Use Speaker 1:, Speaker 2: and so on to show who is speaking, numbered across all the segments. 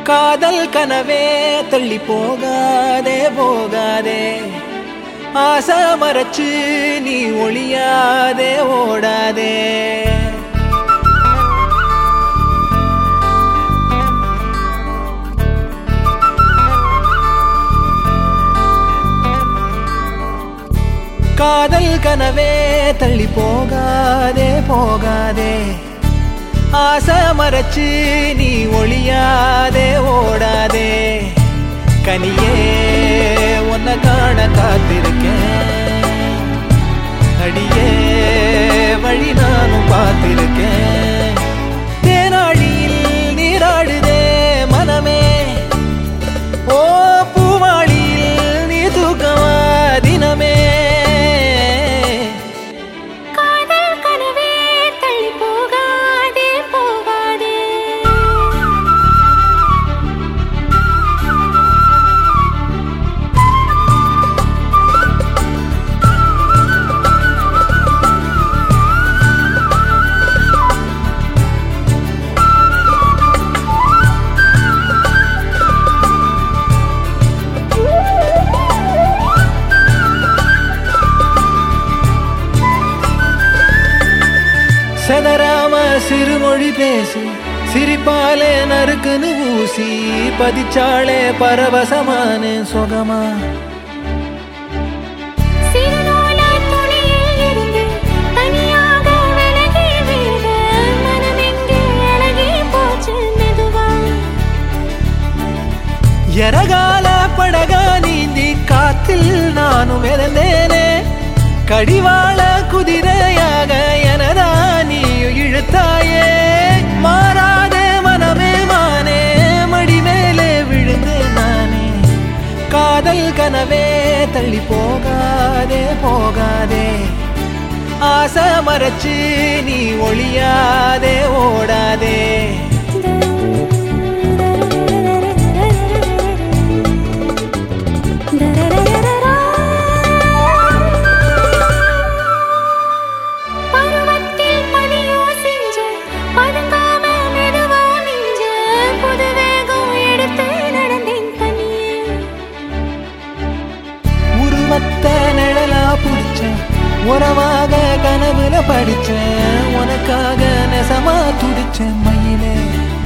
Speaker 1: காதல் கனவே தள்ளி போகாதே போகாதே ஆசை மறைச்சு நீ ஒளியாதே ஓடாதே காதல் கனவே தள்ளி போகாதே போகாதே ஆசை மறைச்சு நீ ஒளியாதே ஓடாதே கனியே உன்னை காண காத்திருக்கேன் அடியே வழி நானும் பார்த்திருக்கேன் தேனாழியில் நீராடுதே மனமே ஓ பூவாளியில் நீ தூக்கமா தினமே
Speaker 2: காதல் கனவே தள்ளி போகாதே போகாதே
Speaker 1: செதறாம சிறுமொழி பேசு சிரிப்பாலே நறுக்குன்னு ஊசி பதிச்சாளே பரவசமான சுகமா
Speaker 2: சிறுநூல துணியில் இருந்து தனியாக விலகி விட மனமெங்கே அழகி போச்சு மெதுவா
Speaker 1: எரகால படகா நீந்தி காத்தில் நானும் இறந்தேனே கடிவாள குதிரையாக எனதா நீயும் இழுத்தாயே மாறாத மனமே மானே மடி மேலே விழுந்தேன் நானே காதல் கனவே தள்ளி போகாதே போகாதே ஆசை மறைச்சு நீ ஒளியாதே ஓடாதே
Speaker 2: பருவத்தில் பதியோ செஞ்ச பதுங்காம மெதுவா மிஞ்ச புது வேகம் எடுத்து நடந்தேன் தனியே
Speaker 1: உருவத்த நிழலா புடிச்சேன் உறவாக கனவுல படிச்சேன் உனக்காக நெசமா துடிச்சேன் மயிலே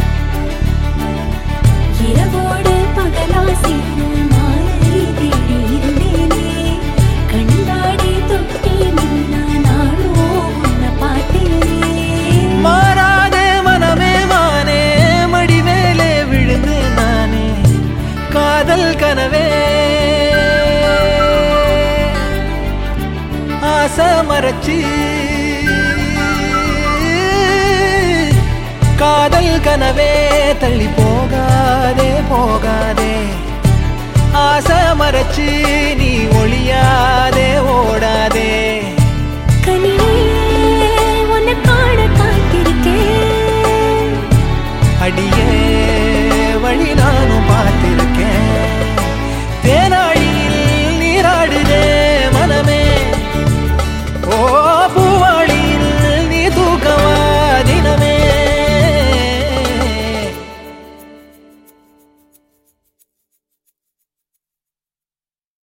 Speaker 2: இரவோடு பகலா சேர்ந்து மாலை தேடி இருந்தேனே கண்டாடி தொட்டி நின்னா நானோ உன்னை பார்த்தேனே
Speaker 1: மாறாத மனமே மானே மடி மேலே விழுந்தேன் நானே காதல் கனவே ஆசை மறைச்சு காதல் கனவே தள்ளி போகாதே போகாதே ஆசை மறைச்சு நீ ஒளியாதே ஓடாதே